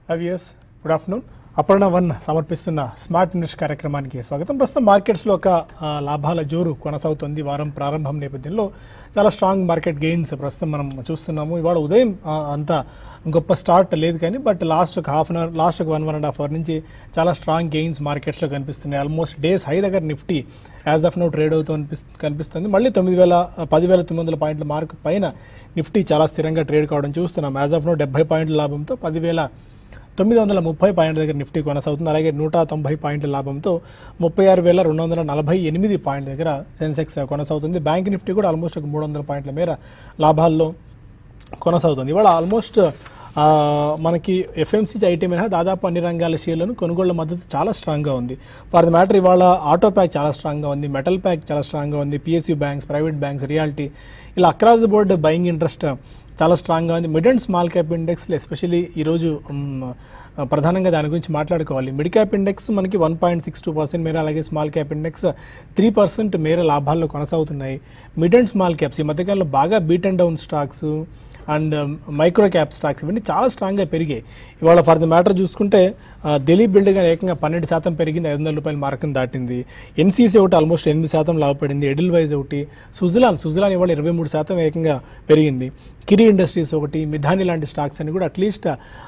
అవియస్ good afternoon Aparna one సమర్పిస్తున్న smart invest కార్యక్రమానికి స్వాగతం ప్రస్తుతం మార్కెట్స్లో ఒక ఆ, లాభాల జోరు కొనసాగుతుంది వారం ప్రారంభం నేపథ్యంలో చాలా స్ట్రాంగ్ మార్కెట్ గెయిన్స్ ప్రస్తుతం మనం చూస్తున్నాము ఇవాళ ఉదయం ఆ, అంత గొప్ప స్టార్ట్ లేదు కానీ బట్ లాస్ట్ ఒక హాఫ్ అన్ అవర్ లాస్ట్ ఒక one one and half hour నుంచి చాలా స్ట్రాంగ్ గెయిన్స్ మార్కెట్స్లో కనిపిస్తున్నాయి ఆల్మోస్ట్ డేస్ హై దగ్గర Nifty as of now trade అవుతూ అనిపిస్ కనిపిస్తుంది మళ్ళీ తొమ్మిది వేల పదివేల తొమ్మిది వందల పాయింట్ల మార్క్ పైన నిఫ్టీ చాలా స్థిరంగా ట్రేడ్ కావడం చూస్తున్నాం యాజ్ ఆఫ్ నో డెబ్బై పాయింట్ల లాభంతో పదివేల తొమ్మిది వందల ముప్పై పాయింట్ల దగ్గర నిఫ్టీ కొనసాగుతుంది అలాగే నూట తొంభై పాయింట్ల లాభంతో ముప్పై ఆరు వేల రెండు వందల నలభై ఎనిమిది పాయింట్ల దగ్గర సెన్సెక్స్ కొనసాగుతుంది బ్యాంక్ నిఫ్టీ కూడా ఆల్మోస్ట్ ఒక మూడు వందల పాయింట్ల మేర లాభాల్లో కొనసాగుతుంది ఇవాళ ఆల్మోస్ట్ ఆ, మనకి ఎఫ్ఎంసీజీ ఐటీ మినహా దాదాపు అన్ని రంగాల షేర్లను కొనుగోళ్ల మద్దతు చాలా స్ట్రాంగ్గా ఉంది ఫర్ ది మ్యాటర్ ఇవాళ ఆటో ప్యాక్ చాలా స్ట్రాంగ్గా ఉంది మెటల్ ప్యాక్ చాలా స్ట్రాంగ్గా ఉంది PSU banks private banks realty ఇలా across the board buying interest చాలా స్ట్రాంగ్గా ఉంది మిడ్ అండ్ స్మాల్ క్యాప్ ఇండెక్స్లో ఎస్పెషల్లీ ఈరోజు మ్, ప్రధానంగా దాని గురించి మాట్లాడుకోవాలి మిడ్ క్యాప్ ఇండెక్స్ మనకి one point six two percent మేర అలాగే small cap index three percent మేర లాభాల్లో కొనసాగుతున్నాయి మిడ్ అండ్ స్మాల్ క్యాప్స్ ఈ మధ్యకాలంలో బాగా beat and down stocks and micro cap stocks ఇవన్నీ చాలా స్ట్రాంగ్గా పెరిగాయి ఇవాళ ఫర్ ది మ్యాటర్ చూసుకుంటే ఆ, దిలీప్ బిల్డింగ్ అని ఏకంగా పన్నెండు శాతం పెరిగింది ఐదు వందల రూపాయల మార్కును దాటింది ఎన్సీసీ ఒకటి ఆల్మోస్ట్ ఎనిమిది శాతం లాభపడింది ఎడిల్ వైజ్ ఒకటి సుజలాన్ సుజలాన్ ఇవాళ ఇరవై మూడు శాతం ఏకంగా పెరిగింది కిరి ఇండస్ట్రీస్ ఒకటి మిధాని లాంటి స్టాక్స్ అని కూడా అట్లీస్ట్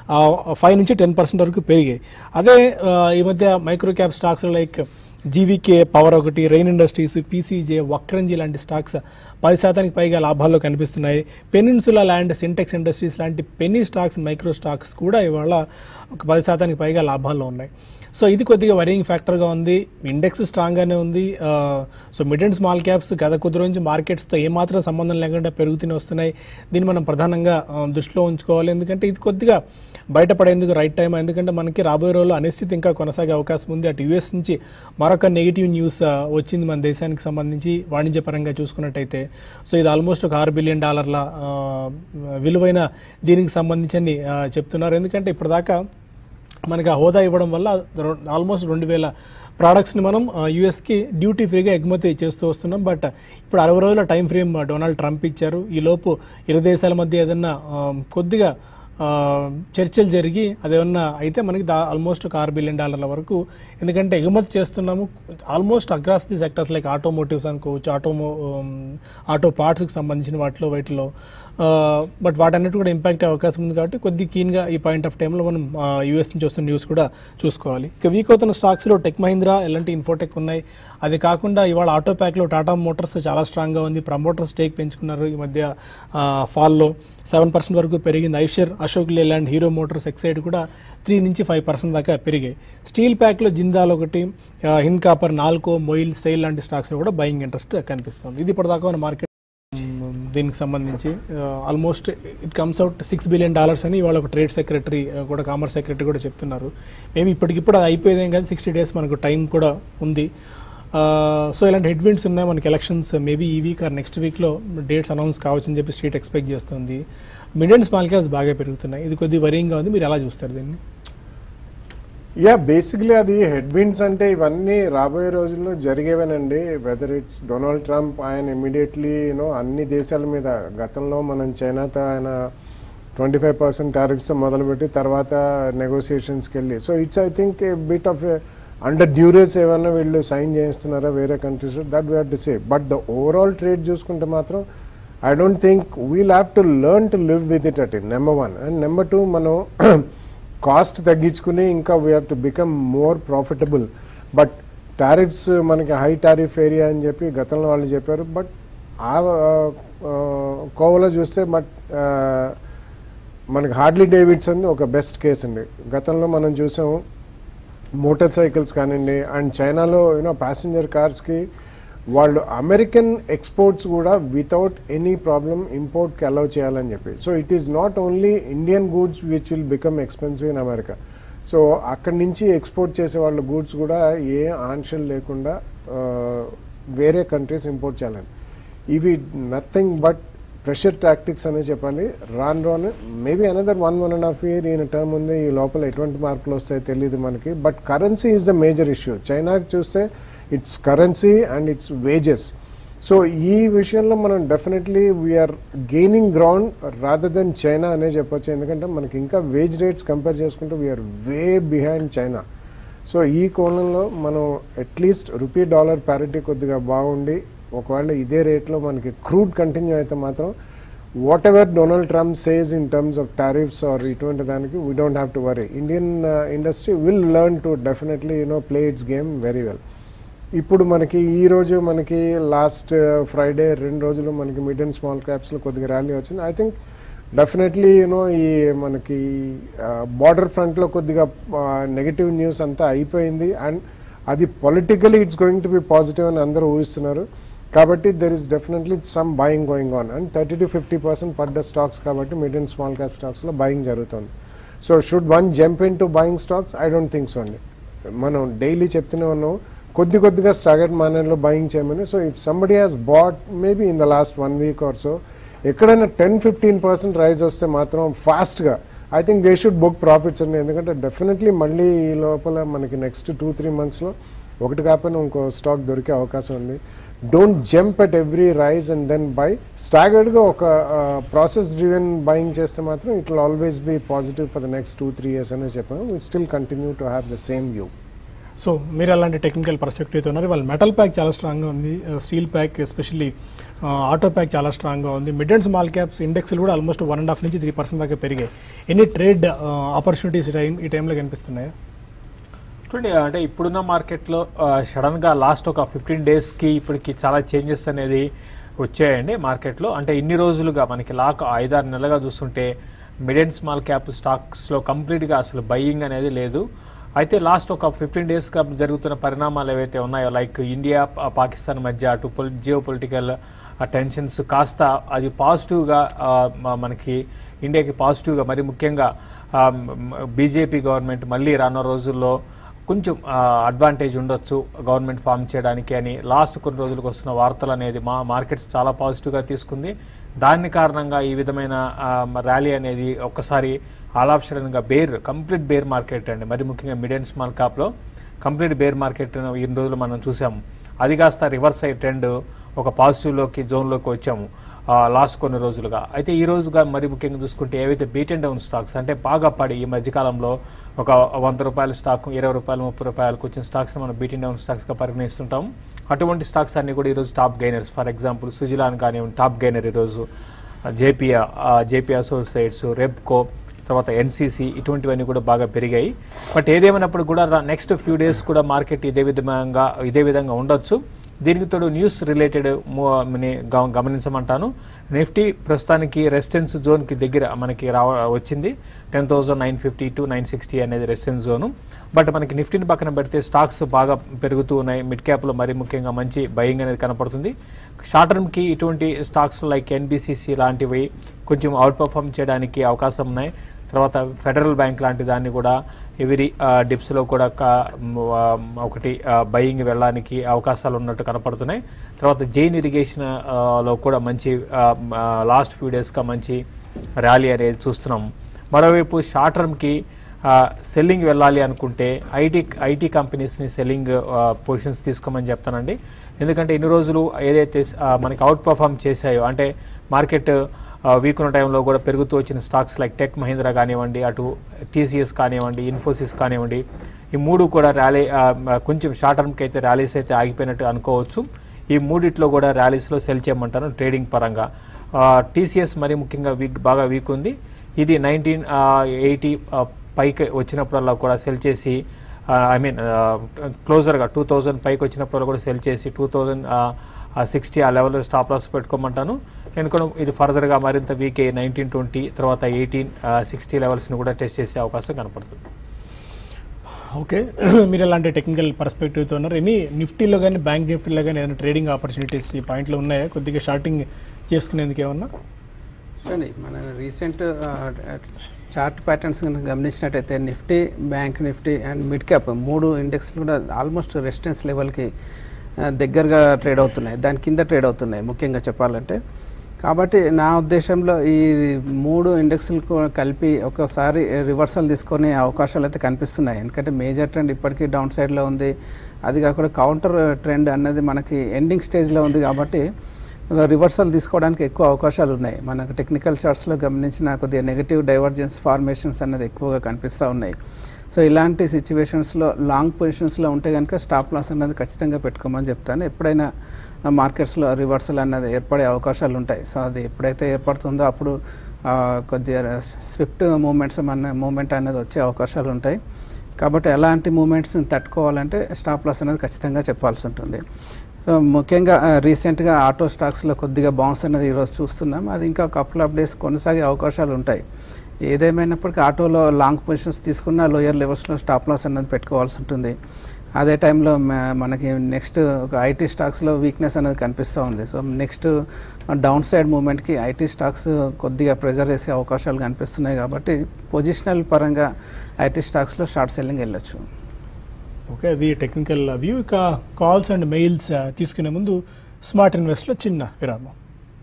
ఫైవ్ నుంచి టెన్ పర్సెంట్ వరకు పెరిగాయి అదే ఆ, ఈ మధ్య micro cap stocks like GVK power ఒకటి రెయిన్ ఇండస్ట్రీస్ పీసీజే వక్రంజీ లాంటి స్టాక్స్ పది శాతానికి పైగా లాభాల్లో కనిపిస్తున్నాయి పెనిన్సులా ల్యాండ్ సింటెక్స్ ఇండస్ట్రీస్ లాంటి పెన్నీ స్టాక్స్ మైక్రో స్టాక్స్ కూడా ఇవాళ ఒక పది శాతానికి పైగా లాభాల్లో ఉన్నాయి సో ఇది కొద్దిగా వరింగ్ ఫ్యాక్టర్గా ఉంది ఇండెక్స్ స్ట్రాంగ్గానే ఉంది ఆ, so mid and small caps గత కొద్ది రోజు మార్కెట్స్తో ఏమాత్రం సంబంధం లేకుండా పెరుగుతూనే వస్తున్నాయి దీన్ని మనం ప్రధానంగా ఆ, దృష్టిలో ఉంచుకోవాలి ఎందుకంటే ఇది కొద్దిగా బయటపడేందుకు రైట్ టైం ఎందుకంటే మనకి రాబోయే రోజుల్లో అనిశ్చితి ఇంకా కొనసాగే అవకాశం ఉంది అటు యూఎస్ నుంచి మరొక నెగిటివ్ న్యూస్ ఆ, వచ్చింది మన దేశానికి సంబంధించి వాణిజ్యపరంగా చూసుకున్నట్టయితే సో ఇది ఆల్మోస్ట్ ఒక ఆరు బిలియన్ డాలర్ల ఆ, విలువైన దీనికి సంబంధించి అని, ఆ, చెప్తున్నారు ఎందుకంటే ఇప్పటిదాకా మనకి ఆ హోదా ఇవ్వడం వల్ల ఆల్మోస్ట్ రెండు వేల ప్రోడక్ట్స్ని మనం యూఎస్కి డ్యూటీ ఫ్రీగా ఎగుమతి చేస్తూ వస్తున్నాం బట్ ఇప్పుడు అరవై రోజుల టైం ఫ్రేమ్ డొనాల్డ్ ట్రంప్ ఇచ్చారు ఈ లోపు ఇరు దేశాల మధ్య ఏదన్నా ఆ, కొద్దిగా ఆ, చర్చలు జరిగి అదేమన్నా అయితే మనకి దా ఆల్మోస్ట్ ఒక ఆరు బిలియన్ డాలర్ల వరకు ఎందుకంటే ఎగుమతి చేస్తున్నాము almost across the sectors like automotives అనుకోవచ్చు ఆటోమో ఆటో పార్ట్స్కి సంబంధించిన వాటిలో వాటిలో బట్ వాటన్నిటి కూడా ఇంపాక్ట్ అయ్యే అవకాశం ఉంది కాబట్టి కొద్ది కీన్గా ఈ పాయింట్ ఆఫ్ టైంలో మనం యూఎస్ నుంచి వస్తున్న న్యూస్ కూడా చూసుకోవాలి ఇక వీక్ అవుతున్న స్టాక్స్లో టెక్ మహీంద్రా ఎలాంటి ఇన్ఫోటెక్ ఉన్నాయి అది కాకుండా ఇవాళ ఆటో ప్యాక్లో టాటా మోటార్స్ చాలా స్ట్రాంగ్గా ఉంది ప్రమోటర్ స్టేక్ పెంచుకున్నారు ఈ మధ్య ఫాల్లో సెవెన్ పర్సెంట్ వరకు పెరిగింది Eicher Ashok Leyland Hero Motors Exide కూడా త్రీ నుంచి ఫైవ్ పర్సెంట్ దాకా పెరిగాయి స్టీల్ ప్యాక్లో జిందాల్ ఒకటి ఆ, Hind copper Nalco MOIL SAIL లాంటి స్టాక్స్లో కూడా బయింగ్ ఇంట్రెస్ట్ కనిపిస్తుంది ఇది ఇప్పటిదాకా మన మార్కెట్ దీనికి సంబంధించి almost it comes out six billion dollars అని ఇవాళ ఒక ట్రేడ్ సెక్రటరీ కూడా కామర్స్ సెక్రటరీ కూడా చెప్తున్నారు మేబీ ఇప్పటికిప్పుడు అది అయిపోయేదేం కాదు సిక్స్టీ డేస్ మనకు టైం కూడా ఉంది సో ఇలాంటి హెడ్ విండ్స్ ఉన్నాయి మనకి ఎలక్షన్స్ మేబీ ఈ వీక్ ఆర్ నెక్స్ట్ వీక్లో డేట్స్ అనౌన్స్ కావచ్చని చెప్పి స్ట్రీట్ ఎక్స్పెక్ట్ చేస్తుంది మిడ్ అండ్ స్మాల్ క్యాప్స్ బాగా పెరుగుతున్నాయి ఇది కొద్దిగా వరీంగా ఉంది మీరు ఎలా చూస్తారు దీన్ని యా బేసిక్లీ అది హెడ్ విండ్స్ అంటే ఇవన్నీ రాబోయే రోజుల్లో జరిగేవేనండి వెదర్ ఇట్స్ డొనాల్డ్ ట్రంప్ ఆయన ఇమీడియట్లీ యూనో అన్ని దేశాల మీద గతంలో మనం చైనాతో ఆయన ట్వంటీ ఫైవ్ పర్సెంట్ టారిఫ్స్ మొదలుపెట్టి తర్వాత నెగోసియేషన్స్కి వెళ్ళి so it's I think a bit of under duress ఏమన్నా వీళ్ళు సైన్ చేస్తున్నారా వేరే countries that we to say but the overall trade చూసుకుంటే మాత్రం I don't think we'll have to learn to live with it at number one and number two మనం cost తగ్గించుకుని ఇంకా we have to become more profitable but tariffs మనకి high tariff area అని చెప్పి గతంలో వాళ్ళు చెప్పారు బట్ ఆ ఆ, కోవలో చూస్తే బట్ మనకి హార్డ్లీ డేవిడ్స్ అని ఒక బెస్ట్ కేస్ అండి గతంలో మనం చూసాము మోటార్ సైకిల్స్ కానివ్వండి అండ్ చైనాలో యూనో ప్యాసింజర్ కార్స్కి వాళ్ళు అమెరికన్ ఎక్స్పోర్ట్స్ కూడా వితౌట్ ఎనీ ప్రాబ్లం ఇంపోర్ట్కి అలౌ చేయాలని చెప్పి so it is not only Indian goods which will become expensive in America so అక్కడి నుంచి ఎక్స్పోర్ట్ చేసే వాళ్ళ గూడ్స్ కూడా ఏ ఆంక్షలు లేకుండా ఆ, వేరే కంట్రీస్ ఇంపోర్ట్ చేయాలని ఇవి నథింగ్ బట్ ప్రెషర్ టాక్టిక్స్ అనే చెప్పాలి రాన్ రాన్ maybe another one one and half year ఈయన టర్మ్ ఉంది ఈ లోపల ఎటువంటి మార్కులు వస్తాయో తెలియదు మనకి but currency is the major issue చైనాకి చూస్తే it's currency and it's wages so ఈ విషయంలో మనం definitely we are gaining ground rather than China అనే చెప్పొచ్చు ఎందుకంటే మనకి ఇంకా వేజ్ రేట్స్ కంపేర్ చేసుకుంటే we are way behind China so ఈ కోణంలో మనం అట్లీస్ట్ రూపీ డాలర్ ప్యారిటీ కొద్దిగా బాగుండి ఒకవేళ ఇదే రేట్లో మనకి క్రూడ్ కంటిన్యూ అయితే మాత్రం whatever Donald Trump says in terms of tariffs or ఇటువంటి దానికి we don't have to worry Indian industry will learn to definitely you know play its game very well ఇప్పుడు మనకి ఈ రోజు మనకి లాస్ట్ ఫ్రైడే రెండు రోజులు మనకి మిడ్ అండ్ స్మాల్ క్యాప్స్లో కొద్దిగా ర్యాలీ వచ్చింది ఐ థింక్ డెఫినెట్లీ యూనో ఈ మనకి బార్డర్ ఫ్రంట్లో కొద్దిగా నెగటివ్ న్యూస్ అంతా అయిపోయింది అండ్ అది politically it's going to be positive అని అందరూ ఊహిస్తున్నారు కాబట్టి there is definitely some buying going on and thirty to fifty percent పడ్డ స్టాక్స్ కాబట్టి మిడ్ అండ్ స్మాల్ క్యాప్ స్టాక్స్లో బయింగ్ జరుగుతుంది so should one jump into buying stocks I don't think so అండి మనం డైలీ చెప్తూనే ఉన్నాం కొద్ది కొద్దిగా స్టాగర్డ్ మేనర్లో బయింగ్ చేయమని so if somebody has bought maybe in the last one week or so ఎక్కడైనా టెన్ ఫిఫ్టీన్ పర్సెంట్ రైజ్ వస్తే మాత్రం ఫాస్ట్గా I think they should book profits అండి ఎందుకంటే డెఫినెట్లీ మళ్ళీ ఈ లోపల మనకి నెక్స్ట్ టూ త్రీ మంత్స్లో ఒకటి కాకపోయినా ఇంకో స్టాక్ దొరికే అవకాశం ఉంది don't jump at every rise and then buy స్టాగర్డ్గా ఒక ప్రాసెస్ డ్రివెన్ బయింగ్ చేస్తే మాత్రం it will always be positive for the next two three years అనే చెప్పాను we still continue to have the same view so మీరు అలాంటి technical పర్స్పెక్టివ్తో ఉన్నారు వాళ్ళ మెటల్ ప్యాక్ చాలా స్ట్రాంగ్గా ఉంది steel pack especially auto pack చాలా స్ట్రాంగ్గా ఉంది మిడ్ అండ్ స్మాల్ క్యాప్స్ ఇండెక్స్లు కూడా ఆల్మోస్ట్ వన్ అండ్ హాఫ్ నుంచి త్రీ పర్సెంట్ దాకా పెరిగాయి ఎన్ని ట్రేడ్ ఆపర్చునిటీస్ టైం ఈ టైంలో కనిపిస్తున్నాయా చూడండి అంటే ఇప్పుడున్న మార్కెట్లో సడన్గా లాస్ట్ ఒక ఫిఫ్టీన్ డేస్కి ఇప్పటికి చాలా చేంజెస్ అనేది వచ్చాయండి మార్కెట్లో అంటే ఇన్ని రోజులుగా మనకి లాక్ ఐదారు నెలలుగా చూస్తుంటే మిడ్ అండ్ స్మాల్ క్యాప్ స్టాక్స్లో కంప్లీట్గా అసలు బయ్యింగ్ అనేది లేదు అయితే లాస్ట్ ఒక ఫిఫ్టీన్ డేస్గా జరుగుతున్న పరిణామాలు ఏవైతే ఉన్నాయో లైక్ ఇండియా పా- పాకిస్తాన్ మధ్య అటు పొలి జియో పొలిటికల్ టెన్షన్స్ కాస్త అది పాజిటివ్గా ఆ, మ- మనకి ఇండియాకి పాజిటివ్గా మరి ముఖ్యంగా బీజేపీ గవర్నమెంట్ మళ్ళీ రానున్న రోజుల్లో కొంచెం అడ్వాంటేజ్ ఉండొచ్చు గవర్నమెంట్ ఫామ్ చేయడానికి అని లాస్ట్ కొన్ని రోజులకు వస్తున్న వార్తలు అనేది మా మార్కెట్స్ చాలా పాజిటివ్గా తీసుకుంది దాని కారణంగా ఈ విధమైన ర్యాలీ అనేది ఒక్కసారి ఆల్ ఆఫ్ సడన్గా బేర్ కంప్లీట్ బేర్ మార్కెట్ అండి మరి ముఖ్యంగా మిడ్ అండ్ స్మాల్ కాప్లో కంప్లీట్ బేర్ మార్కెట్ ఈ రోజులు మనం చూసాము అది కాస్త రివర్స్ అయ్యే ట్రెండ్ ఒక పాజిటివ్లోకి జోన్లోకి వచ్చాము లాస్ట్ కొన్ని రోజులుగా అయితే ఈ రోజుగా మరి ముఖ్యంగా చూసుకుంటే ఏవైతే బీట్ అండ్ డౌన్ స్టాక్స్ అంటే బాగా పడి ఈ మధ్యకాలంలో ఒక వంద రూపాయల స్టాక్ ఇరవై రూపాయలు ముప్పై రూపాయలకు వచ్చిన స్టాక్స్ మనం బీట్ అండ్ డౌన్ స్టాక్స్గా పరిగణిస్తుంటాం అటువంటి స్టాక్స్ అన్ని కూడా ఈరోజు top gainers for example Suzlon కానివ్వండి టాప్ గైనర్ ఈరోజు జేపీఆ జేపీ అసోసియేట్స్ రెప్కో తర్వాత ఎన్సీసీ ఇటువంటివన్నీ కూడా బాగా పెరిగాయి బట్ ఏదేమైనప్పుడు కూడా నెక్స్ట్ ఫ్యూ డేస్ కూడా మార్కెట్ ఇదే విధంగా ఇదే విధంగా ఉండొచ్చు దీనికి తోడు న్యూస్ రిలేటెడ్ గమనించమంటాను నిఫ్టీ ప్రస్తుతానికి రెసిస్టెన్స్ జోన్కి దగ్గర మనకి రావ వచ్చింది ten thousand nine fifty to nine sixty అనేది రెసిస్టెన్స్ జోను బట్ మనకి నిఫ్టీని పక్కన పెడితే స్టాక్స్ బాగా పెరుగుతూ ఉన్నాయి మిడ్ క్యాప్లో మరీ ముఖ్యంగా మంచి బయింగ్ అనేది కనపడుతుంది షార్ట్ టర్మ్కి ఇటువంటి స్టాక్స్ లైక్ ఎన్బిసిసి లాంటివి కొంచెం అవుట్ పర్ఫామ్ చేయడానికి అవకాశం ఉన్నాయి తర్వాత ఫెడరల్ బ్యాంక్ లాంటి దాన్ని కూడా ఎవరి డిప్స్లో కూడా క- మ్, ఆ, ఒకటి బయింగ్ వెళ్ళడానికి అవకాశాలు ఉన్నట్టు కనపడుతున్నాయి తర్వాత జైన్ ఇరిగేషన్ ఆ, లో కూడా మంచి లాస్ట్ ఫ్యూ డేస్గా మంచి ర్యాలీ అనేది చూస్తున్నాం మరోవైపు షార్ట్ టర్మ్కి సెల్లింగ్ వెళ్ళాలి అనుకుంటే ఐటీ ఐటీ కంపెనీస్ని సెల్లింగ్ పొజిషన్స్ తీసుకోమని చెప్తానండి ఎందుకంటే ఇన్ని రోజులు ఏదైతే ఆ, మనకి అవుట్ పర్ఫామ్ చేశాయో అంటే మార్కెట్ వీక్ ఉన్న టైంలో కూడా పెరుగుతూ వచ్చిన స్టాక్స్ లైక్ టెక్ మహీంద్రా కానివ్వండి అటు టీసీఎస్ కానివ్వండి ఇన్ఫోసిస్ కానివ్వండి ఈ మూడు కూడా ర్యాలీ ఆ, మ- కొంచెం షార్ట్ టర్మ్కి అయితే ర్యాలీస్ అయితే ఆగిపోయినట్టు అనుకోవచ్చు ఈ మూడిట్లో కూడా ర్యాలీస్లో సెల్ చేయమంటాను ట్రేడింగ్ పరంగా టీసీఎస్ మరి ముఖ్యంగా వీక్ బాగా వీక్ ఉంది ఇది నైన్టీన్ ఎయిటీ పైకి వచ్చినప్పుడల్లా కూడా సెల్ చేసి ఐ మీన్ క్లోజర్గా టూ థౌజండ్ పైకి వచ్చినప్పుడు కూడా సెల్ చేసి టూ థౌజండ్ సిక్స్టీ ఆ లెవెల్లో స్టాప్ లాస్ పెట్టుకోమంటాను ఎందుకంటే ఇది ఫర్దర్గా మరింత వీక్ అయ్యి నైన్టీన్ ట్వంటీ తర్వాత ఎయిటీన్ సిక్స్టీ లెవెల్స్ని కూడా టెస్ట్ చేసే అవకాశం కనపడుతుంది ఓకే మీరు ఎలాంటి టెక్నికల్ పర్స్పెక్టివ్తో ఉన్నారు ఎనీ నిఫ్టీలో కానీ బ్యాంక్ నిఫ్టీలో కానీ ఏదైనా ట్రేడింగ్ ఆపర్చునిటీస్ ఈ పాయింట్లో ఉన్నాయా కొద్దిగా షార్టింగ్ చేసుకునేందుకు ఏమన్నా చూడండి మన రీసెంట్ చార్ట్ ప్యాటర్న్స్ కనుక గమనించినట్టయితే Nifty bank Nifty and mid cap మూడు ఇండెక్స్లు కూడా ఆల్మోస్ట్ రెసిస్టెన్స్ లెవెల్కి ఆ, దగ్గరగా ట్రేడ్ అవుతున్నాయి దాని కింద ట్రేడ్ అవుతున్నాయి ముఖ్యంగా చెప్పాలంటే కాబట్టి నా ఉద్దేశంలో ఈ మూడు ఇండెక్స్లకు కలిపి ఒకసారి రివర్సల్ తీసుకునే అవకాశాలు అయితే కనిపిస్తున్నాయి ఎందుకంటే మేజర్ ట్రెండ్ ఇప్పటికీ డౌన్ సైడ్లో ఉంది అది కాకుండా కౌంటర్ ట్రెండ్ అన్నది మనకి ఎండింగ్ స్టేజ్లో ఉంది కాబట్టి ఒక రివర్సల్ తీసుకోవడానికి ఎక్కువ అవకాశాలు ఉన్నాయి మనకు టెక్నికల్ చార్ట్స్లో గమనించిన కొద్దిగా నెగిటివ్ డైవర్జెన్స్ ఫార్మేషన్స్ అనేది ఎక్కువగా కనిపిస్తూ ఉన్నాయి సో ఇలాంటి సిచ్యువేషన్స్లో లాంగ్ పొజిషన్స్లో ఉంటే కనుక స్టాప్ లాస్ అనేది ఖచ్చితంగా పెట్టుకోమని చెప్తాను ఎప్పుడైనా మార్కెట్స్లో రివర్సల్ అన్నది ఏర్పడే అవకాశాలు ఉంటాయి సో అది ఎప్పుడైతే ఏర్పడుతుందో అప్పుడు ఆ, కొద్దిగా స్విఫ్ట్ మూమెంట్స్ మన మూమెంట్ అనేది వచ్చే అవకాశాలు ఉంటాయి కాబట్టి ఎలాంటి మూమెంట్స్ని తట్టుకోవాలంటే స్టాప్ లాస్ అనేది ఖచ్చితంగా చెప్పాల్సి ఉంటుంది సో ముఖ్యంగా రీసెంట్గా ఆటో స్టాక్స్లో కొద్దిగా బౌన్స్ అనేది ఈరోజు చూస్తున్నాం అది ఇంకా కపుల్ ఆఫ్ డేస్ కొనసాగే అవకాశాలు ఉంటాయి ఏదేమైనప్పటికీ ఆటోలో లాంగ్ పొజిషన్స్ తీసుకున్న లోయర్ లెవెల్స్లో స్టాప్ లాస్ అనేది పెట్టుకోవాల్సి ఉంటుంది అదే టైంలో మ- మనకి నెక్స్ట్ ఒక ఐటీ స్టాక్స్లో వీక్నెస్ అనేది కనిపిస్తూ ఉంది సో నెక్స్ట్ డౌన్ సైడ్ మూమెంట్కి ఐటీ స్టాక్స్ కొద్దిగా ప్రెజర్ వేసే అవకాశాలు కనిపిస్తున్నాయి కాబట్టి పొజిషనల్ పరంగా ఐటీ స్టాక్స్లో షార్ట్ సెల్లింగ్ వెళ్ళొచ్చు ఓకే అది టెక్నికల్ వ్యూ ఇక కాల్స్ అండ్ మెయిల్స్ తీసుకునే ముందు స్మార్ట్ ఇన్వెస్ట్లో చిన్న విరామం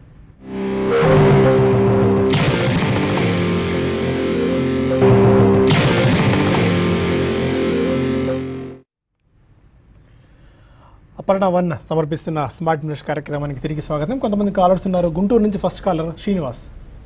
అపర్ణ వన్ సమర్పిస్తున్న స్మార్ట్ ఇన్వెస్ట్ కార్యక్రమానికి తిరిగి స్వాగతం కొంతమంది కాలర్స్ ఉన్నారు గుంటూరు నుంచి ఫస్ట్ కాలర్ శ్రీనివాస్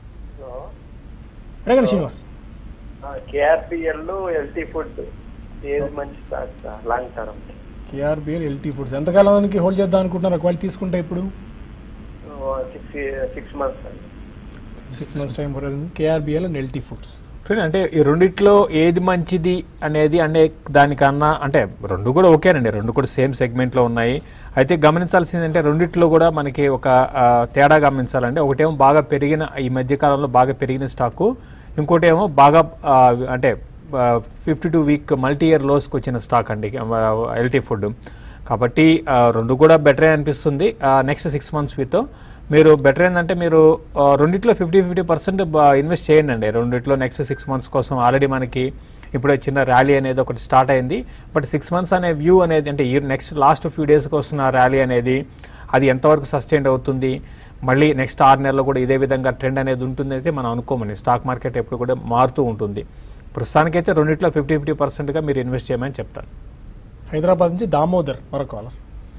అడగండి శ్రీనివాస్ కేఆర్పిఎల్ ఎల్టీ ఫుడ్ ఏది మంచి stock sir long term KRBL LT foods ఎంతకాలానికి హోల్డ్ చేద్దాం అనుకుంటున్నారు ఒకవేళ తీసుకుంటే ఇప్పుడు సిక్స్ సిక్స్ మంత్స్ అండి six months time KRBL and LT foods చూడండి, అంటే ఈ రెండిట్లో ఏది మంచిది అనేది అనే దానికన్నా అంటే రెండు కూడా ఓకేనండి రెండు కూడా సేమ్ సెగ్మెంట్లో ఉన్నాయి అయితే గమనించాల్సింది అంటే రెండిట్లో కూడా మనకి ఒక ఆ, తేడా గమనించాలంటే ఒకటేమో బాగా పెరిగిన ఈ మధ్య కాలంలో బాగా పెరిగిన స్టాకు ఇంకోటేమో బాగా ఆ, అంటే fifty two week multi year లోస్కి వచ్చిన స్టాక్ అండి ఎల్టీ ఫుడ్ కాబట్టి ఆ, రెండు కూడా బెటరే అనిపిస్తుంది నెక్స్ట్ సిక్స్ మంత్స్ విత్ మీరు బెటర్ ఏంటంటే మీరు ఆ, రెండిట్లో ఫిఫ్టీ ఫిఫ్టీ పర్సెంట్ ఇన్వెస్ట్ చేయండి అండి రెండిట్లో నెక్స్ట్ సిక్స్ మంత్స్ కోసం ఆల్రెడీ మనకి ఇప్పుడు చిన్న ర్యాలీ అనేది ఒకటి స్టార్ట్ అయింది బట్ సిక్స్ మంత్స్ అనే వ్యూ అనేది అంటే ఈ నెక్స్ట్ లాస్ట్ ఫ్యూ డేస్కి వస్తున్న ర్యాలీ అనేది అది ఎంతవరకు సస్టైన్ అవుతుంది మళ్ళీ నెక్స్ట్ ఆరు నెలల్లో కూడా ఇదే విధంగా ట్రెండ్ అనేది ఉంటుంది అయితే మనం అనుకోమని స్టాక్ మార్కెట్ ఎప్పుడు కూడా మారుతూ ఉంటుంది ప్రస్తుతానికైతే రెండిట్లో ఫిఫ్టీ ఫిఫ్టీ పర్సెంట్గా మీరు ఇన్వెస్ట్ చేయమని చెప్తాను హైదరాబాద్ నుంచి దామోదర్ మరో కాలర్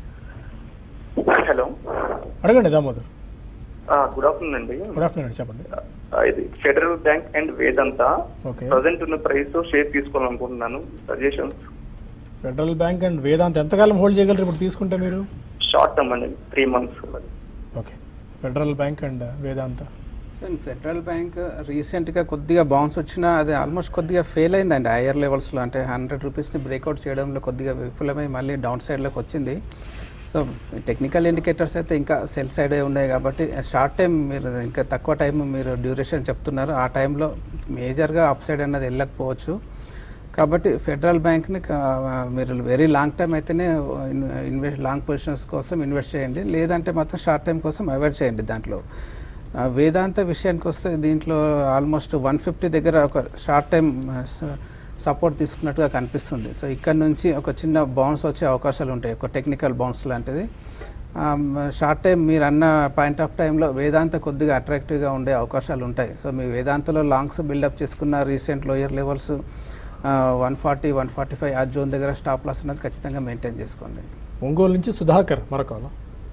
హలో అడగండి దామోదర్ గుడ్ ఆఫ్టర్నూన్ అండి గుడ్ ఆఫ్టర్నూన్ అండి చెప్పండి ఆ, ఇది federal bank and Vedanta okay present ఉన్న ప్రైస్ షేర్ తీసుకోవాలనుకుంటున్నాను suggestions federal bank and Vedant ఎంతకాలం హోల్డ్ చేయగలరు ఇప్పుడు తీసుకుంటే మీరు షార్ట్ టర్మ్ అండి three months okay federal bank and Vedanta and federal bank రీసెంట్గా కొద్దిగా బౌన్స్ వచ్చినా అది ఆల్మోస్ట్ కొద్దిగా ఫెయిల్ అయిందండి హయ్యర్ లెవెల్స్లో అంటే హండ్రెడ్ రూపీస్ని బ్రేక్అవుట్ చేయడంలో కొద్దిగా విఫలమై మళ్ళీ డౌన్ సైడ్లోకి వచ్చింది సో టెక్నికల్ ఇండికేటర్స్ అయితే ఇంకా సెల్ సైడే ఉన్నాయి కాబట్టి షార్ట్ టైం మీరు ఇంకా తక్కువ టైం మీరు డ్యూరేషన్ చెప్తున్నారు ఆ టైంలో మేజర్గా అప్ సైడ్ అన్నది వెళ్ళకపోవచ్చు కాబట్టి ఫెడరల్ బ్యాంక్ని క- మీరు వెరీ లాంగ్ టైం అయితేనే ఇన్వెస్ట్ లాంగ్ పొజిషన్స్ కోసం ఇన్వెస్ట్ చేయండి లేదంటే మాత్రం షార్ట్ టైం కోసం అవాయిడ్ చేయండి దాంట్లో ఆ, వేదాంత విషయానికి వస్తే దీంట్లో ఆల్మోస్ట్ వన్ ఫిఫ్టీ దగ్గర ఒక షార్ట్ టైం సపోర్ట్ తీసుకున్నట్టుగా కనిపిస్తుంది సో ఇక్కడ నుంచి ఒక చిన్న బౌన్స్ వచ్చే అవకాశాలు ఉంటాయి ఒక టెక్నికల్ బౌన్స్ లాంటిది షార్ట్ టైం మీరు అన్న పాయింట్ ఆఫ్ టైంలో వేదాంత కొద్దిగా అట్రాక్టివ్గా ఉండే అవకాశాలు ఉంటాయి సో మీ వేదాంతలో లాంగ్స్ బిల్డప్ చేసుకున్న recent lower levels one forty one forty five ఆ జోన్ దగ్గర స్టాప్ లాస్ అనేది ఖచ్చితంగా మెయింటైన్ చేసుకోండి ఒంగోలు నుంచి సుధాకర్ మరో కాలర్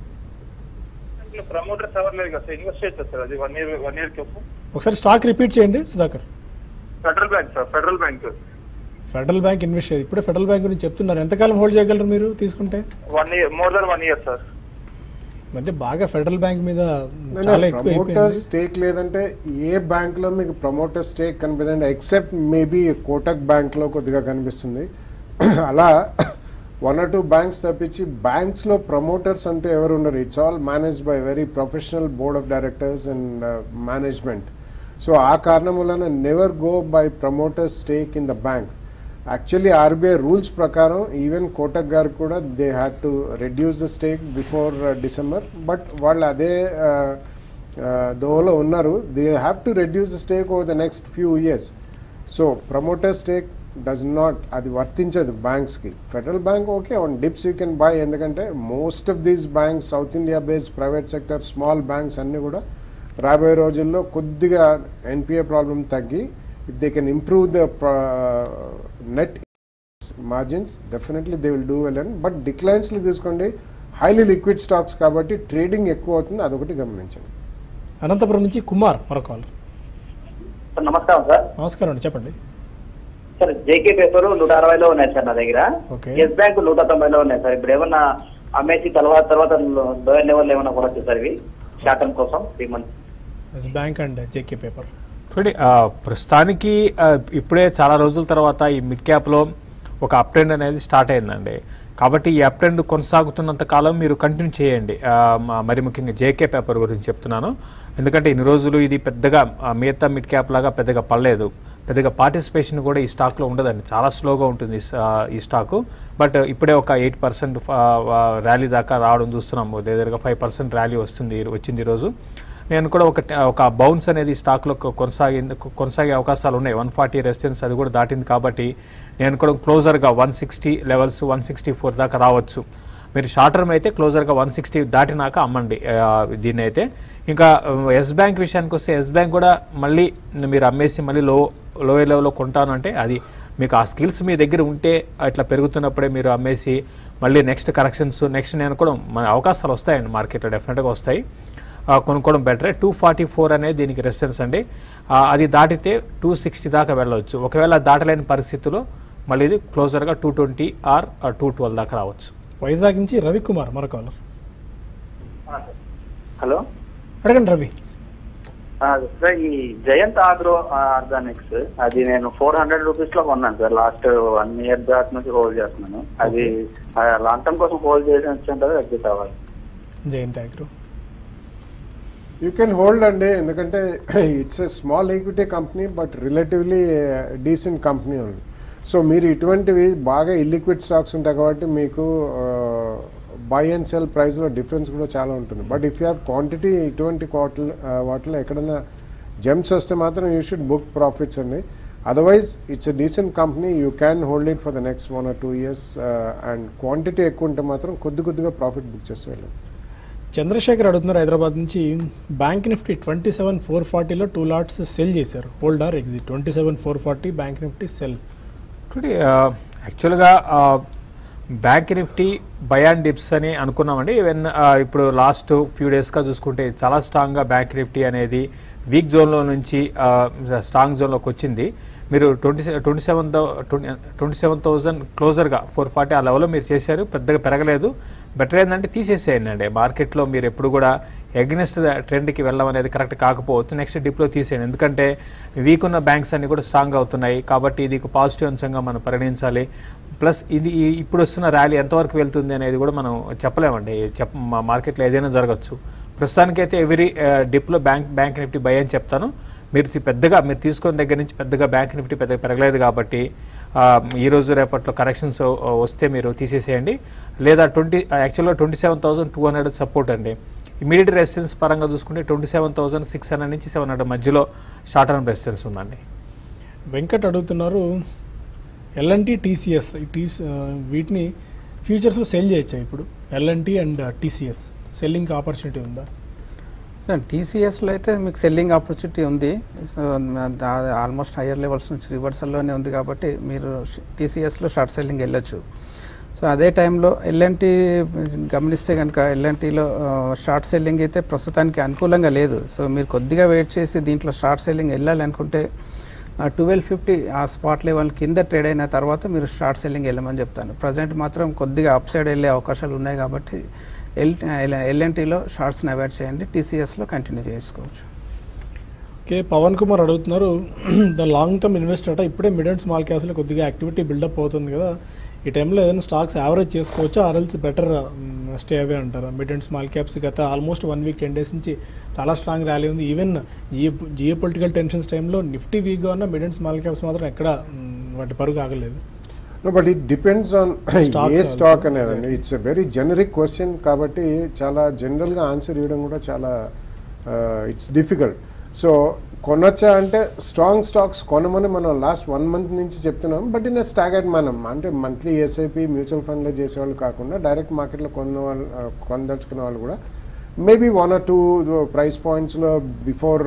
ప్రమోటర్స్ ఎవరు లేదు కదా సార్ ఇన్వెస్ట్ చేయొచ్చు సార్ అది వన్ ఇయర్ వన్ ఇయర్ కోసం ఒకసారి స్టాక్ రిపీట్ చేయండి Sudhakar federal bank sir federal bank federal bank invest చేయాలి ఇప్పుడే ఫెడరల్ బ్యాంక్ గురించి చెప్తున్నారు ఎంతకాలం హోల్డ్ చేయగలరు మీరు తీసుకుంటే one year more than one year sir ఈ మధ్య బాగా ఫెడరల్ బ్యాంక్ మీద చాలా ఎక్కువ ప్రమోటర్ అయిపోయింది స్టేక్ లేదంటే ఏ బ్యాంక్ లో మీకు ప్రమోటర్ స్టేక్ కనిపిస్తుంది ఎక్సెప్ట్ మేబీ కోటక్ బ్యాంక్ లో కొద్దిగా కనిపిస్తుంది అలా వన్ ఆర్ టూ బ్యాంక్స్ తప్పించి బ్యాంక్స్ లో ప్రమోటర్స్ అంటే ఎవరు ఉండరు it's all managed by very professional board of directors and management so ఆ కారణం వలన never go by promoter stake in the bank actually RBI rules ప్రకారం ఈవెన్ కోటక్ గారు కూడా they had to reduce the stake before December but వాళ్ళు అదే దోవలో ఉన్నారు they have to reduce the stake over the next few years so promoter stake does not అది వర్తించదు బ్యాంక్స్కి federal bank okay on dips you can buy ఎందుకంటే most of these banks south India based private sector small banks అన్నీ కూడా రాబోయే రోజుల్లో కొద్దిగా NPA problem తగ్గి if they can improve the net margins definitely they will do well and but డిక్లైన్స్లో తీసుకోండి highly liquid stocks కాబట్టి ట్రేడింగ్ ఎక్కువ అవుతుంది అదొకటి గమనించండి అనంతపురం నుంచి కుమార్ మరో కాల్ సార్ నమస్కారం సార్ నమస్కారం అండి చెప్పండి సార్ జేకే పేపర్ నూట అరవైలో ఉన్నాయి సార్ నా దగ్గర ఓకే. ఎస్ బ్యాంక్ నూట తొంభైలో ఉన్నాయి సార్ ఇప్పుడు ఏమన్నా అమ్మేసి తర్వాత తర్వాత లోయర్ లెవెల్ ఏమన్నా కొనొచ్చు సార్ ఇవి షార్ట్ టర్మ్ కోసం three months yes bank and JK paper చూడండి ఆ, ప్రస్తుతానికి ఆ, ఇప్పుడే చాలా రోజుల తర్వాత ఈ మిడ్ క్యాప్లో ఒక అప్ ట్రెండ్ అనేది స్టార్ట్ అయిందండి కాబట్టి ఈ అప్ ట్రెండ్ కొనసాగుతున్నంత కాలం మీరు కంటిన్యూ చేయండి ఆ, మ- మరి ముఖ్యంగా జేకే పేపర్ గురించి చెప్తున్నాను ఎందుకంటే ఇన్ని రోజులు ఇది పెద్దగా ఆ, మిగతా మిడ్ క్యాప్ లాగా పెద్దగా పడలేదు పెద్దగా పార్టిసిపేషన్ కూడా ఈ స్టాక్లో ఉండదండి చాలా స్లోగా ఉంటుంది ఈ స- ఈ స్టాకు బట్ ఇప్పుడే ఒక ఎయిట్ పర్సెంట్ ర్యాలీ దాకా రావడం చూస్తున్నాము దగ్గరగా ఫైవ్ పర్సెంట్ ర్యాలీ వస్తుంది ఈ- వచ్చింది ఈరోజు నేను కూడా ఒక ఒక బౌన్స్ అనేది స్టాక్లో కొ- కొనసాగింది కొ- కొనసాగే అవకాశాలు ఉన్నాయి వన్ ఫార్టీ రెసిడెన్స్ అది కూడా దాటింది కాబట్టి నేను కూడా క్లోజర్గా one sixty levels one sixty four దాకా రావచ్చు మీరు షార్ట్ టర్మ్ అయితే క్లోజర్గా వన్ సిక్స్టీ దాటినాక అమ్మండి ఆ, దీన్ని అయితే ఇంకా ఎస్ బ్యాంక్ విషయానికి వస్తే ఎస్ బ్యాంక్ కూడా మళ్ళీ మీరు అమ్మేసి మళ్ళీ లో లోయర్ లెవెల్లో కొంటాను అంటే అది మీకు ఆ స్కిల్స్ మీ దగ్గర ఉంటే అట్లా పెరుగుతున్నప్పుడే మీరు అమ్మేసి మళ్ళీ నెక్స్ట్ కరెక్షన్స్ నెక్స్ట్ నేను కూడా మన అవకాశాలు వస్తాయండి మార్కెట్లో డెఫినెట్గా వస్తాయి ఆ, కొనుక్కోవడం బెటరే టూ ఫార్టీ ఫోర్ అనేది దీనికి రెసిస్టెన్స్ అండి ఆ, అది దాటితే టూ సిక్స్టీ దాకా వెళ్ళవచ్చు ఒకవేళ దాటలేని పరిస్థితుల్లో మళ్ళీ ఇది క్లోజర్గా two twenty or two twelve దాకా రావచ్చు వైజాగ్ నుంచి రవికుమార్ మరో కాలర్ హలో అడగండి రవి సార్ ఈ జయంత్ ఆగ్రో ఆర్గానిక్స్ అది నేను ఫోర్ హండ్రెడ్ రూపీస్ లో కొన్నాను sir last one year back నుంచి హోల్డ్ చేస్తున్నాను అది లాంగ్ టర్మ్ కోసం హోల్డ్ చేసి వచ్చి ఎగ్జిట్ అవ్వాలి Jayant agro you can hold అండి ఎందుకంటే it's a small equity company but relatively decent company ఉంది సో మీరు ఇటువంటివి బాగా ఇల్లిక్విడ్ స్టాక్స్ ఉంటాయి కాబట్టి మీకు బై అండ్ సెల్ ప్రైస్లో డిఫరెన్స్ కూడా చాలా ఉంటుంది but if you have quantity ఇటువంటి క్వార్టర్ వాటిలో ఎక్కడైనా జంప్స్ వస్తే మాత్రం యూ షుడ్ బుక్ ప్రాఫిట్స్ అండి otherwise it's a decent company you can hold it for the next one or two years and quantity ఎక్కువ ఉంటే మాత్రం కొద్ది కొద్దిగా ప్రాఫిట్ బుక్ చేస్తూ వెళ్ళండి చంద్రశేఖర్ అడుగుతున్నారు హైదరాబాద్ నుంచి bank Nifty twenty seven four ఫార్టీలో టూ లాట్స్ సెల్ చేశారు hold or exit twenty seven four forty bank Nifty sell చూడండి యాక్చువల్గా bank Nifty buy and dips అని అనుకున్నామండి ఈవెన్ ఇప్పుడు లాస్ట్ ఫ్యూ డేస్గా చూసుకుంటే చాలా స్ట్రాంగ్గా బ్యాంక్ నిఫ్టీ అనేది వీక్ జోన్లో నుంచి స్ట్రాంగ్ జోన్లోకి వచ్చింది మీరు twenty twenty seven twenty seven thousand క్లోజర్గా ఫోర్ ఫార్టీ ఆ లెవెల్లో మీరు చేశారు పెద్దగా పెరగలేదు బెటర్ ఏంటంటే తీసేసేయండి అండి మార్కెట్లో మీరు ఎప్పుడు కూడా ఎగ్నెస్ట్ ట్రెండ్కి వెళ్ళడం అనేది కరెక్ట్ కాకపోవచ్చు నెక్స్ట్ డిప్లో తీసేయండి ఎందుకంటే వీక్ ఉన్న బ్యాంక్స్ అన్ని కూడా స్ట్రాంగ్ అవుతున్నాయి కాబట్టి ఇది ఒక పాజిటివ్ అంశంగా మనం పరిగణించాలి ప్లస్ ఇది ఈ- ఇప్పుడు వస్తున్న ర్యాలీ ఎంతవరకు వెళ్తుంది అనేది కూడా మనం చెప్పలేమండి చెప్ మా మార్కెట్లో ఏదైనా జరగచ్చు ప్రస్తుతానికైతే ఎవ్రీ డిప్లో బ్యాంక్ బ్యాంక్ నిఫ్టీ బై అని చెప్తాను మీరు తి- పెద్దగా మీరు తీసుకున్న దగ్గర నుంచి పెద్దగా బ్యాంక్ నిఫ్టీ పెద్దగా పెరగలేదు కాబట్టి ఆ, ఈ రోజు రేపట్లో కరెక్షన్స్ వస్తే మీరు తీసేసేయండి లేదా ట్వంటీ యాక్చువల్గా twenty seven thousand two hundred support అండి ఇమీడియట్ రెసిస్టెన్స్ పరంగా చూసుకుంటే twenty seven thousand six hundred నుంచి సెవెన్ హండ్రెడ్ మధ్యలో షార్ట్ టర్మ్ రెసిస్టెన్స్ ఉందండి వెంకట్ అడుగుతున్నారు ఎల్ఎన్టీ టీసీఎస్ ఈ టీ వీటిని ఫ్యూచర్స్లో సెల్ చేయొచ్చా ఇప్పుడు L and T and TCS selling opportunity ఉందా టీసీఎస్లో అయితే మీకు సెల్లింగ్ ఆపర్చునిటీ ఉంది సో ఆల్మోస్ట్ హయ్యర్ లెవెల్స్ నుంచి రివర్సల్లోనే ఉంది కాబట్టి మీరు టీసీఎస్లో షార్ట్ సెల్లింగ్ వెళ్ళొచ్చు సో అదే టైంలో ఎల్ఎన్టీ గమనిస్తే కనుక ఎల్ఎన్టీలో షార్ట్ సెల్లింగ్ అయితే ప్రస్తుతానికి అనుకూలంగా లేదు సో మీరు కొద్దిగా వెయిట్ చేసి దీంట్లో షార్ట్ సెల్లింగ్ వెళ్ళాలి అనుకుంటే ట్వెల్వ్ ఫిఫ్టీ ఆ స్పాట్ లెవెల్ కింద ట్రేడ్ అయిన తర్వాత మీరు షార్ట్ సెల్లింగ్ వెళ్ళమని చెప్తాను ప్రజెంట్ మాత్రం కొద్దిగా అప్ సైడ్ వెళ్ళే అవకాశాలు ఉన్నాయి కాబట్టి ఎల్ ఎల్ఎన్టీలో షార్ట్స్ని అవాయిడ్ చేయండి టీసీఎస్లో కంటిన్యూ చేసుకోవచ్చు ఓకే పవన్ కుమార్ అడుగుతున్నారు ద లాంగ్ టర్మ్ ఇన్వెస్టర్ అట ఇప్పుడే మిడ్ అండ్ స్మాల్ క్యాప్స్లో కొద్దిగా యాక్టివిటీ బిల్డప్ అవుతుంది కదా ఈ టైంలో ఏదైనా స్టాక్స్ యావరేజ్ చేసుకోవచ్చా ఆర్ఎల్స్ బెటర్ స్టే అవే అంటారా మిడ్ అండ్ స్మాల్ క్యాప్స్ గత almost one week ten days నుంచి చాలా స్ట్రాంగ్ ర్యాలీ ఉంది even geo geopolitical tensions టైంలో నిఫ్టీ వీక్గా ఉన్న మిడ్ అండ్ స్మాల్ క్యాప్స్ మాత్రం ఎక్కడ మ్, వాటి పరుగు ఆగలేదు no but it depends on Stocks ఏ also. స్టాక్ అనేదండి it's a very generic question కాబట్టి చాలా జనరల్గా ఆన్సర్ ఇవ్వడం కూడా చాలా ఇట్స్ డిఫికల్ట్ సో కొనొచ్చా అంటే స్ట్రాంగ్ స్టాక్స్ కొనమని మనం లాస్ట్ వన్ మంత్ నుంచి చెప్తున్నాం బట్ ఇన్ స్టాగర్డ్ మనం అంటే మంత్లీ ఎస్ఐపి మ్యూచువల్ ఫండ్లో చేసేవాళ్ళు కాకుండా డైరెక్ట్ మార్కెట్లో కొన్న వాళ్ళు ఆ, కొనదలుచుకున్న వాళ్ళు కూడా maybe one or two price పాయింట్స్లో బిఫోర్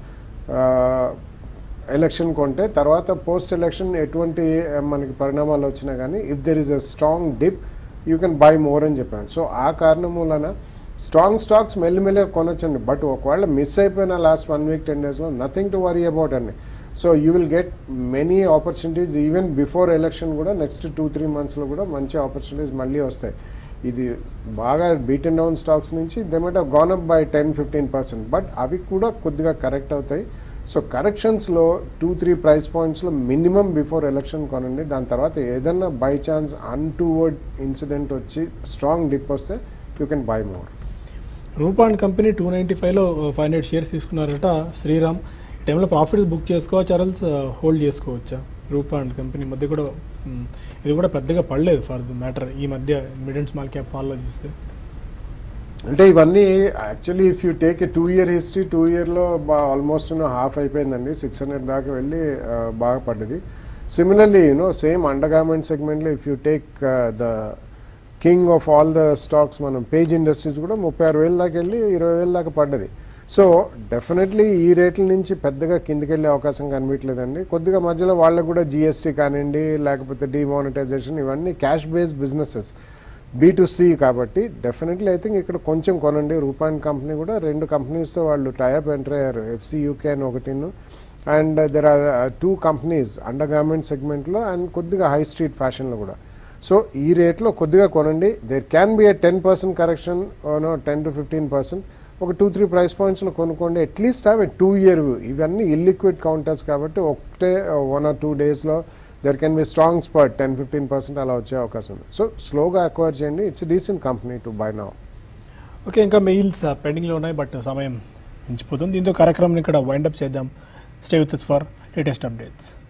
ఎలక్షన్ కొంటే తర్వాత పోస్ట్ ఎలక్షన్ ఎటువంటి ఆ, మనకి పరిణామాలు వచ్చినా కానీ if there is a strong dip you can buy more అని చెప్పాను సో ఆ కారణం మూలన స్ట్రాంగ్ స్టాక్స్ మెల్లిమెల్లిగా కొనొచ్చండి బట్ ఒకవేళ మిస్ అయిపోయిన లాస్ట్ వన్ వీక్ టెన్ డేస్లో నథింగ్ టు వరీ అబౌట్ అండి so you will get many opportunities even before election కూడా నెక్స్ట్ టూ త్రీ మంత్స్లో కూడా మంచి ఆపర్చునిటీస్ మళ్ళీ వస్తాయి ఇది బాగా బీటెన్ డౌన్ స్టాక్స్ నుంచి they might gone up by ten fifteen percent but అవి కూడా కొద్దిగా కరెక్ట్ అవుతాయి సో కరెక్షన్స్లో టూ త్రీ ప్రైస్ పాయింట్స్లో మినిమం బిఫోర్ ఎలక్షన్ కొనండి దాని తర్వాత ఏదన్నా బై ఛాన్స్ అన్టూవర్డ్ ఇన్సిడెంట్ వచ్చి స్ట్రాంగ్ డిప్ వస్తే యూ కెన్ బై మోర్ రూపాన్ కంపెనీ టూ నైంటీ ఫైవ్లో ఫైవ్ హండ్రెడ్ షేర్స్ తీసుకున్నారట శ్రీరామ్ ఈ టైంలో ప్రాఫిట్స్ బుక్ చేసుకోవచ్చా అరల్స్ హోల్డ్ చేసుకోవచ్చా రూపాన్ కంపెనీ మధ్య కూడా మ్, ఇది కూడా పెద్దగా పడలేదు ఫర్ ది మ్యాటర్ ఈ మధ్య మిడ్ అండ్ స్మాల్ క్యాప్ ఫాల్లో చూస్తే అంటే ఇవన్నీ actually if you take a two year history two ఇయర్లో బా ఆల్మోస్ట్ హాఫ్ అయిపోయిందండి సిక్స్ హండ్రెడ్ దాకా వెళ్ళి ఆ, బాగా పడ్డది similarly you know same under garment సెగ్మెంట్లో if you take the king of all the stocks మనం పేజ్ ఇండస్ట్రీస్ కూడా ముప్పై ఆరు వేల దాకా వెళ్ళి ఇరవై వేల దాకా పడ్డది సో డెఫినెట్లీ ఈ రేట్ల నుంచి పెద్దగా కిందికి వెళ్ళే అవకాశం కనిపించలేదండి కొద్దిగా మధ్యలో వాళ్ళకు కూడా జిఎస్టీ కానివ్వండి లేకపోతే డిమానిటైజేషన్ ఇవన్నీ cash based businesses B to C కాబట్టి డెఫినెట్లీ ఐ థింక్ ఇక్కడ కొంచెం కొనండి రూపాన్ కంపెనీ కూడా రెండు కంపెనీస్తో వాళ్ళు టైఅప్ ఎంటర్ అయ్యారు ఎఫ్సి యూకే అని ఒకటిను and there are two companies under garment సెగ్మెంట్లో అండ్ కొద్దిగా హై స్ట్రీట్ ఫ్యాషన్లో కూడా సో ఈ రేట్లో కొద్దిగా కొనండి there can be a ten percent correction no ten to fifteen percent ఒక టూ త్రీ ప్రైస్ పాయింట్స్లో కొనుక్కోండి at least have A two year ఇవన్నీ ఇల్లిక్విడ్ కౌంటర్స్ కాబట్టి ఒకటే వన్ ఆర్ టూ డేస్లో there can be strong spurt ten fifteen percent అలా వచ్చే అవకాశం ఉంది సో స్లోగా అక్వైర్ చేయండి it's decent company to buy now okay ఇంకా మెయిల్స్ పెండింగ్లో ఉన్నాయి బట్ సమయం మించిపోతుంది దీంతో కార్యక్రమం ఇక్కడ వైండప్ చేద్దాం stay with for latest updates